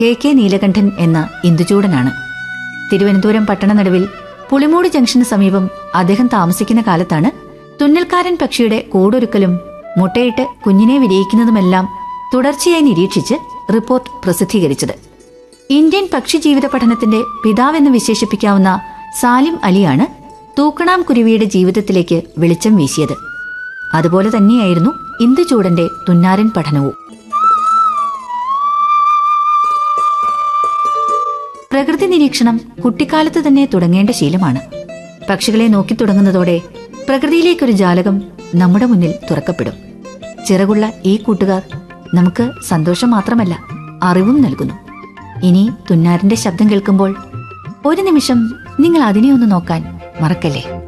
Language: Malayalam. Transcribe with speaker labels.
Speaker 1: കെ കെ നീലകണ്ഠൻ എന്ന ഇന്ദുചൂടനാണ് തിരുവനന്തപുരം പട്ടണ നടുവിൽ പുളിമൂട് ജംഗ്ഷന് സമീപം അദ്ദേഹം താമസിക്കുന്ന കാലത്താണ് തുന്നൽക്കാരൻ പക്ഷിയുടെ കൂടൊരുക്കലും മുട്ടയിട്ട് കുഞ്ഞിനെ വിരിയിക്കുന്നതുമെല്ലാം തുടർച്ചയായി നിരീക്ഷിച്ച് റിപ്പോർട്ട് പ്രസിദ്ധീകരിച്ചത് ഇന്ത്യൻ പക്ഷി ജീവിത പഠനത്തിന്റെ പിതാവെന്ന് വിശേഷിപ്പിക്കാവുന്ന സാലിം അലിയാണ് തൂക്കണാം കുരുവിയുടെ ജീവിതത്തിലേക്ക് വെളിച്ചം വീശിയത് അതുപോലെ തന്നെയായിരുന്നു ഇന്ദുചൂടന്റെ തുന്നാരൻ പഠനവും പ്രകൃതി നിരീക്ഷണം കുട്ടിക്കാലത്ത് തന്നെ തുടങ്ങേണ്ട ശീലമാണ് പക്ഷികളെ നോക്കി തുടങ്ങുന്നതോടെ പ്രകൃതിയിലേക്കൊരു ജാലകം നമ്മുടെ മുന്നിൽ തുറക്കപ്പെടും ചിറകുള്ള ഈ കൂട്ടുകാർ നമുക്ക് സന്തോഷം മാത്രമല്ല അറിവും നൽകുന്നു ഇനി തുന്നാരന്റെ ശബ്ദം കേൾക്കുമ്പോൾ ഒരു നിമിഷം നിങ്ങൾ അതിനെ ഒന്ന് നോക്കാൻ മറക്കല്ലേ